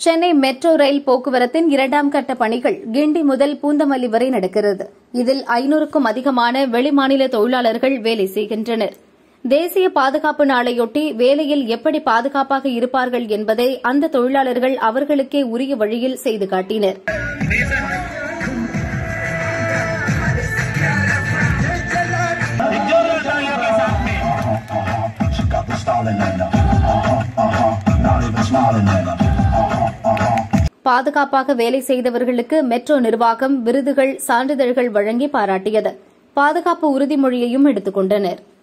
Chennai metro rail போக்குவரத்தின் இரண்டாம் கட்ட பணிகள் கிண்டி முதல் பூந்தமல்லி வரை நடக்கிறது இதில் ஐநூறுக்கும் அதிகமான வெளிமாநில தொழிலாளர்கள் வேலை செய்கின்றனர் தேசிய பாதுகாப்பு நாளையொட்டி வேலையில் எப்படி பாதுகாப்பாக இருப்பார்கள் என்பதை அந்த தொழிலாளர்கள் அவர்களுக்கே உரிய வழியில் செய்து காட்டினர் She got the stalling in her. Uh-huh, uh-huh. Not even smiling at her. Uh-huh, uh-huh. பாதுகாப்பாக வேலை செய்தவர்களுக்கு மெட்ரோ நிர்வாகம் விருதுகள் சான்றிதழ்கள் வழங்கி பாராட்டியது பாதுகாப்பு உறுதிமொழியையும் எடுத்துக் கொண்டனா்